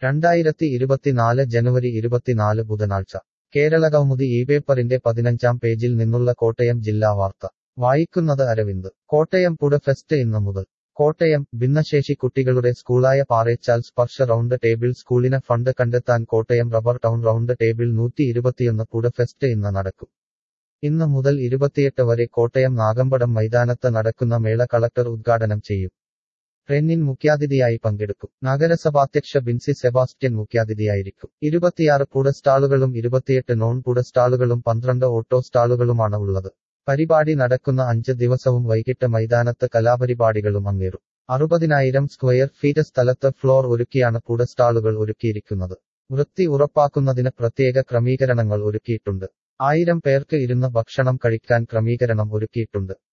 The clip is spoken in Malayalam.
രണ്ടായിരത്തി ഇരുപത്തിനാല് ജനുവരി ഇരുപത്തിനാല് ബുധനാഴ്ച കേരളകൗമുദി ഈ പേപ്പറിന്റെ പതിനഞ്ചാം പേജിൽ നിന്നുള്ള കോട്ടയം ജില്ലാ വാർത്ത വായിക്കുന്നത് അരവിന്ദ് കോട്ടയം പുട ഫെസ്റ്റ് ഇന്ന് മുതൽ കോട്ടയം ഭിന്നശേഷി കുട്ടികളുടെ സ്കൂളായ പാറേച്ചാൽ സ്പർശ റൗണ്ട് ടേബിൾ സ്കൂളിന് ഫണ്ട് കണ്ടെത്താൻ Kottayam rubber town round table നൂറ്റി ഇരുപത്തിയൊന്ന് പുട ഫെസ്റ്റ് ഇന്ന് നടക്കും ഇന്ന് മുതൽ ഇരുപത്തിയെട്ട് വരെ കോട്ടയം നാഗമ്പടം മൈതാനത്ത് നടക്കുന്ന മേള കളക്ടർ ഉദ്ഘാടനം ചെയ്യും റെന്നിൻ മുഖ്യാതിഥിയായി പങ്കെടുക്കും നഗരസഭാധ്യക്ഷ ബിൻസി സെബാസ്റ്റ്യൻ മുഖ്യാതിഥിയായിരിക്കും ഇരുപത്തിയാറ് പുട സ്റ്റാളുകളും ഇരുപത്തിയെട്ട് നോൺ പുട സ്റ്റാളുകളും പന്ത്രണ്ട് ഓട്ടോ സ്റ്റാളുകളുമാണ് ഉള്ളത് പരിപാടി നടക്കുന്ന അഞ്ച് ദിവസവും വൈകിട്ട് മൈതാനത്ത് കലാപരിപാടികളും അങ്ങേറും അറുപതിനായിരം സ്ക്വയർ ഫീറ്റ് സ്ഥലത്ത് ഫ്ലോർ ഒരുക്കിയാണ് പുട സ്റ്റാളുകൾ ഒരുക്കിയിരിക്കുന്നത് വൃത്തി ഉറപ്പാക്കുന്നതിന് പ്രത്യേക ക്രമീകരണങ്ങൾ ഒരുക്കിയിട്ടുണ്ട് ആയിരം പേർക്ക് ഇരുന്ന് ഭക്ഷണം കഴിക്കാൻ ക്രമീകരണം ഒരുക്കിയിട്ടുണ്ട്